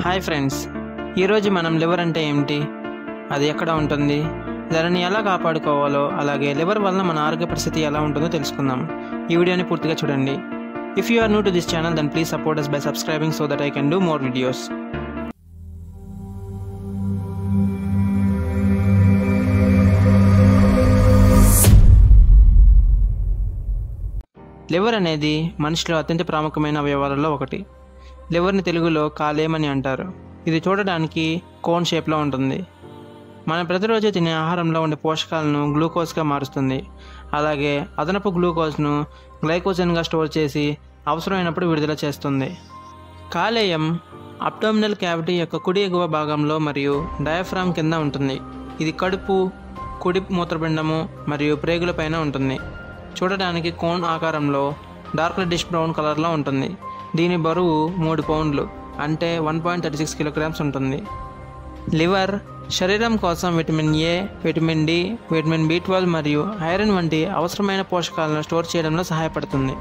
hi friends ఈరోజు మనం liver అంటే ఏమిటి అది ఎక్కడ ఉంటుంది దానిని ఎలా కాపాడుకోవాలో అలాగే లివర్ వలన మన ఆరోగ్య పరిస్థితి ఎలా ఉంటుందో తెలుసుకుందాం ఈ వీడియోని పూర్తిగా చూడండి if you are new to this channel then please support us by subscribing so that I can do more videos liver అనేది మనిషిలో అత్యంత ప్రాముఖ్యమైన అవయవాలలో ఒకటి లివర్ని తెలుగులో కాలేయమని అంటారు ఇది చూడడానికి కోన్ షేప్లో ఉంటుంది మనం ప్రతిరోజు తినే ఆహారంలో ఉండే పోషకాలను గ్లూకోజ్గా మారుస్తుంది అలాగే అదనపు గ్లూకోజ్ను గ్లైకోజన్గా స్టోర్ చేసి అవసరమైనప్పుడు విడుదల చేస్తుంది కాలేయం అబ్డామినల్ క్యావిటీ యొక్క కుడి ఎగువ భాగంలో మరియు డయాఫ్రామ్ కింద ఉంటుంది ఇది కడుపు కుడి మూత్రపిండము మరియు ప్రేగుల పైన ఉంటుంది చూడడానికి కోన్ ఆకారంలో డార్క్ రెడ్డిష్ బ్రౌన్ కలర్లో ఉంటుంది దీని బరువు మూడు పౌండ్లు అంటే one point thirty six kilograms ఉంటుంది లివర్ శరీరం కోసం vitamin A vitamin D vitamin B twelve మరియు ఐరన్ వంటి అవసరమైన పోషకాలను స్టోర్ చేయడంలో సహాయపడుతుంది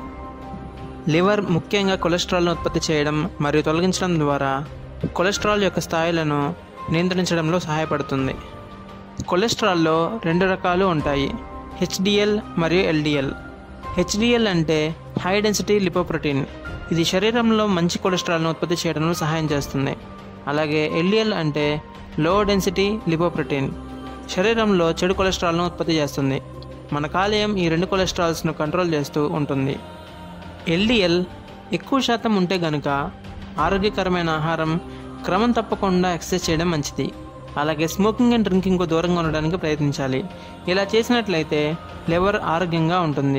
లివర్ ముఖ్యంగా కొలెస్ట్రాల్ను ఉత్పత్తి చేయడం మరియు తొలగించడం ద్వారా కొలెస్ట్రాల్ యొక్క స్థాయిలను నియంత్రించడంలో సహాయపడుతుంది కొలెస్ట్రాల్లో రెండు రకాలు ఉంటాయి హెచ్డిఎల్ మరియు ఎల్డిఎల్ హెచ్డిఎల్ అంటే హై డెన్సిటీ లిపోప్రోటీన్ ఇది శరీరంలో మంచి కొలెస్ట్రాల్ను ఉత్పత్తి చేయడంలో సహాయం చేస్తుంది అలాగే ఎల్డిఎల్ అంటే లో డెన్సిటీ లిపోప్రోటీన్ శరీరంలో చెడు కొలెస్ట్రాల్ను ఉత్పత్తి చేస్తుంది మన కాలేయం ఈ రెండు కొలెస్ట్రాల్స్ను కంట్రోల్ చేస్తూ ఉంటుంది ఎల్డిఎల్ ఎక్కువ శాతం ఉంటే గనుక ఆరోగ్యకరమైన ఆహారం క్రమం తప్పకుండా ఎక్సర్సైజ్ చేయడం మంచిది అలాగే స్మోకింగ్ అండ్ డ్రింకింగ్కు దూరంగా ఉండడానికి ప్రయత్నించాలి ఇలా చేసినట్లయితే లివర్ ఆరోగ్యంగా ఉంటుంది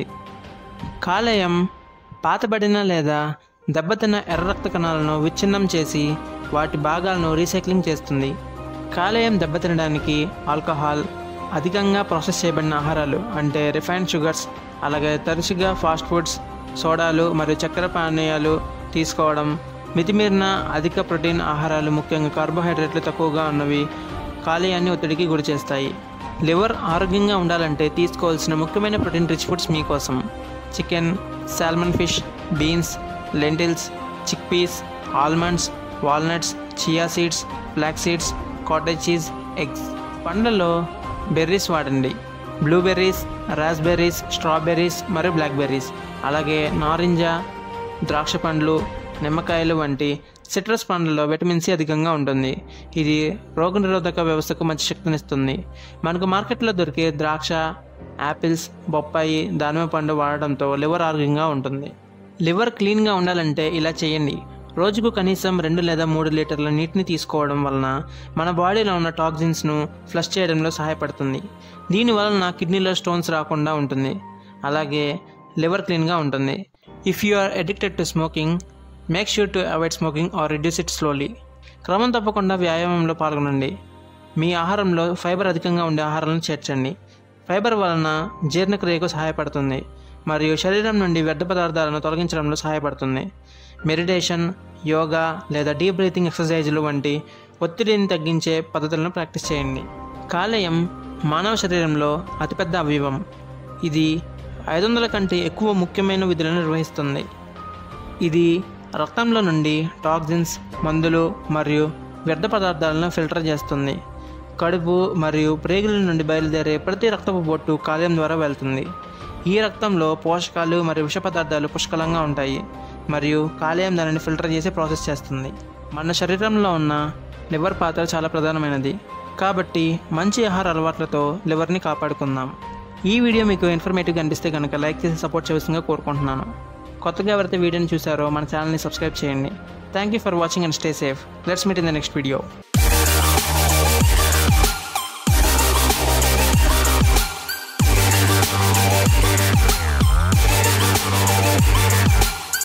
కాలేయం పాతబడిన లేదా దెబ్బతిన్న ఎర్ర రక్త కణాలను విచ్ఛిన్నం చేసి వాటి భాగాలను రీసైక్లింగ్ చేస్తుంది కాలేయం దెబ్బతినడానికి ఆల్కహాల్ అధికంగా ప్రాసెస్ చేయబడిన ఆహారాలు అంటే రిఫైన్డ్ షుగర్స్ అలాగే తరచుగా ఫాస్ట్ ఫుడ్స్ సోడాలు మరియు చక్కెర పానీయాలు తీసుకోవడం మితిమీరిన అధిక ప్రోటీన్ ఆహారాలు ముఖ్యంగా కార్బోహైడ్రేట్లు తక్కువగా ఉన్నవి కాలేయాన్ని ఒత్తిడికి గురి చేస్తాయి లివర్ ఆరోగ్యంగా ఉండాలంటే తీసుకోవాల్సిన ముఖ్యమైన ప్రోటీన్ రిచ్ ఫుడ్స్ మీకోసం chicken salmon fish beans lentils chickpeas almonds walnuts chia seeds flax seeds cottage cheese eggs పండ్లలో బెర్రీస్ వాడండి బ్లూబెర్రీస్ రాస్బెర్రీస్ స్ట్రాబెర్రీస్ మరియు బ్లాక్బెర్రీస్ అలాగే నారింజ ద్రాక్ష పండ్లు నిమ్మకాయలు వంటి సిట్రస్ పండ్లలో విటమిన్ సి అధికంగా ఉంటుంది ఇది రోగనిరోధక వ్యవస్థకు మంచి శక్తినిస్తుంది మనకు మార్కెట్లో దొరికే ద్రాక్ష యాపిల్స్ బొప్పాయి దానిమ్మ పండు వాడడంతో లివర్ ఆరోగ్యంగా ఉంటుంది లివర్ క్లీన్గా ఉండాలంటే ఇలా చేయండి రోజుకు కనీసం రెండు లేదా మూడు లీటర్ల నీటిని తీసుకోవడం వలన మన బాడీలో ఉన్న టాక్సిన్స్ను ఫ్లష్ చేయడంలో సహాయపడుతుంది దీని వలన కిడ్నీలో స్టోన్స్ రాకుండా ఉంటుంది అలాగే లివర్ క్లీన్గా ఉంటుంది if you are addicted to smoking make sure to avoid smoking or reduce it slowly క్రమం తప్పకుండా వ్యాయామంలో పాల్గొనండి మీ ఆహారంలో ఫైబర్ అధికంగా ఉండే ఆహారాలను చేర్చండి ఫైబర్ వలన జీర్ణక్రియకు సహాయపడుతుంది మరియు శరీరం నుండి వ్యర్థ పదార్థాలను తొలగించడంలో సహాయపడుతుంది మెడిటేషన్ యోగా లేదా డీప్ బ్రీతింగ్ ఎక్సర్సైజులు వంటి ఒత్తిడిని తగ్గించే పద్ధతులను ప్రాక్టీస్ చేయండి కాలేయం మానవ శరీరంలో అతిపెద్ద అవయవం ఇది ఐదు వందల కంటే ఎక్కువ ముఖ్యమైన విధులను నిర్వహిస్తుంది ఇది రక్తంలో నుండి టాక్సిన్స్ మందులు మరియు వ్యర్థ పదార్థాలను ఫిల్టర్ చేస్తుంది కడుపు మరియు ప్రేగుల నుండి బయలుదేరే ప్రతి రక్తపు బొట్టు కాలేయం ద్వారా వెళ్తుంది ఈ రక్తంలో పోషకాలు మరియు విష పదార్థాలు పుష్కలంగా ఉంటాయి మరియు కాలేయం దానిని ఫిల్టర్ చేసి ప్రాసెస్ చేస్తుంది మన శరీరంలో ఉన్న లివర్ పాత్ర చాలా ప్రధానమైనది కాబట్టి మంచి ఆహార అలవాట్లతో లివర్ని కాపాడుకుందాం ఈ వీడియో మీకు ఇన్ఫర్మేటివ్గా అనిపిస్తే కనుక లైక్ చేసి సపోర్ట్ చేయాల్సిందిగా కోరుకుంటున్నాను కొత్తగా ఎవరైతే వీడియోని చూసారో మన ఛానల్ని సబ్స్క్రైబ్ చేయండి thank you for watching and stay safe let's meet in the next video